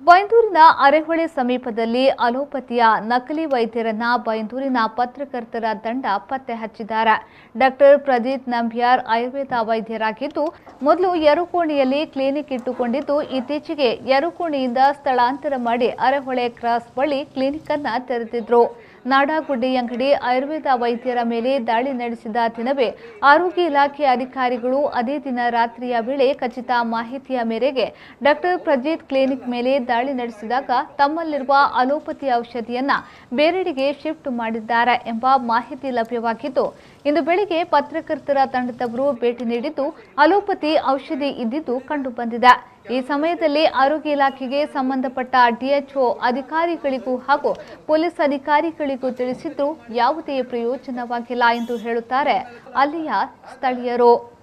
ಬೈಂದೂರಿನ ಅರೆಹೊಳೆ ಸಮೀಪದಲ್ಲಿ ಅಲೋಪತಿಯ ನಕಲಿ ವೈದ್ಯರನ್ನ ಬೈಂದೂರಿನ ಪತ್ರಕರ್ತರ ತಂಡ ಪತ್ತೆ ಹಚ್ಚಿದ್ದಾರೆ ಡಾಕ್ಟರ್ ಪ್ರದೀಪ್ ನಂಬ್ಯಾರ್ ಆಯುರ್ವೇದ ವೈದ್ಯರಾಗಿದ್ದು ಮೊದಲು ಯರುಕೋಣೆಯಲ್ಲಿ ಕ್ಲಿನಿಕ್ ಇಟ್ಟುಕೊಂಡಿದ್ದು ಇತ್ತೀಚೆಗೆ ಯರುಕೋಣೆಯಿಂದ ಸ್ಥಳಾಂತರ ಮಾಡಿ ಅರೆಹೊಳೆ ಕ್ರಾಸ್ ಬಳಿ ಕ್ಲಿನಿಕ್ ಅನ್ನ ತೆರೆದಿದ್ರು ನಾಡಾಗುಡ್ಡಿ ಅಂಗಡಿ ಆಯುರ್ವೇದ ವೈದ್ಯರ ಮೇಲೆ ದಾಳಿ ನಡೆಸಿದ ದಿನವೇ ಆರೋಗ್ಯ ಇಲಾಖೆ ಅಧಿಕಾರಿಗಳು ಅದೇ ದಿನ ರಾತ್ರಿಯ ವೇಳೆ ಖಚಿತ ಮಾಹಿತಿಯ ಮೇರೆಗೆ ಡಾಕ್ಟರ್ ಪ್ರಜಿತ್ ಕ್ಲಿನಿಕ್ ಮೇಲೆ ದಾಳಿ ನಡೆಸಿದಾಗ ತಮ್ಮಲ್ಲಿರುವ ಅಲೋಪತಿ ಔಷಧಿಯನ್ನ ಬೇರೆಡೆಗೆ ಶಿಫ್ಟ್ ಮಾಡಿದ್ದಾರೆ ಎಂಬ ಮಾಹಿತಿ ಲಭ್ಯವಾಗಿದ್ದು ಇಂದು ಬೆಳಿಗ್ಗೆ ಪತ್ರಕರ್ತರ ತಂಡದವರು ಭೇಟಿ ನೀಡಿದ್ದು ಅಲೋಪತಿ ಔಷಧಿ ಇದ್ದಿದ್ದು ಕಂಡುಬಂದಿದೆ ಈ ಸಮಯದಲ್ಲಿ ಆರೋಗ್ಯ ಇಲಾಖೆಗೆ ಸಂಬಂಧಪಟ್ಟ ಡಿಎಚ್ಒ ಅಧಿಕಾರಿಗಳಿಗೂ ಹಾಗೂ ಪೊಲೀಸ್ ಅಧಿಕಾರಿಗಳಿಗೂ ತಿಳಿಸಿದ್ದು ಯಾವುದೇ ಪ್ರಯೋಜನವಾಗಿಲ್ಲ ಎಂದು ಹೇಳುತ್ತಾರೆ ಅಲ್ಲಿಯ ಸ್ಥಳೀಯರು